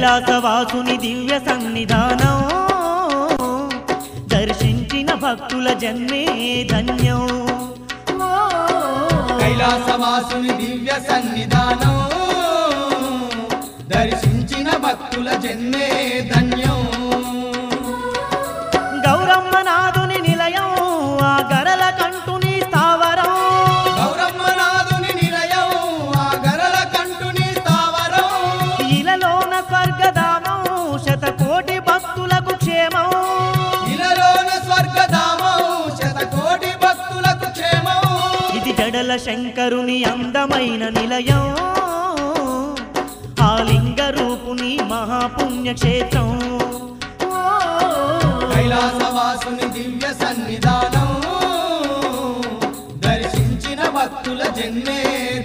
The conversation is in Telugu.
కైలాసవాసుని దివ్య సన్నిధానం దర్శించిన భక్తుల జన్మే ధన్యం ఓ, కైలాసవాసుని దివ్య సన్నిధానం దర్శించిన భక్తుల జన్మే ధన్యం గౌరమ్మ నాదుని నిలయం ఆ గరల కంటుని స్థావరం గౌరమ్మనాథుని నిలయం ఆ గరల కంటుని స్థావరం ఇలలోన స్వర్గధామం శతకోటి భక్తులకు క్షేమం ఇలలోన స్వర్గధామం శతకోటి భక్తులకు క్షేమం ఇది జడల శంకరుని అందమైన నిలయం ఆ లింగ రూపుని మహాపుణ్యక్షేత్రం ఓ, కైలాసవాసుని దివ్య సన్నిధానం దర్శించిన భక్తుల జన్మే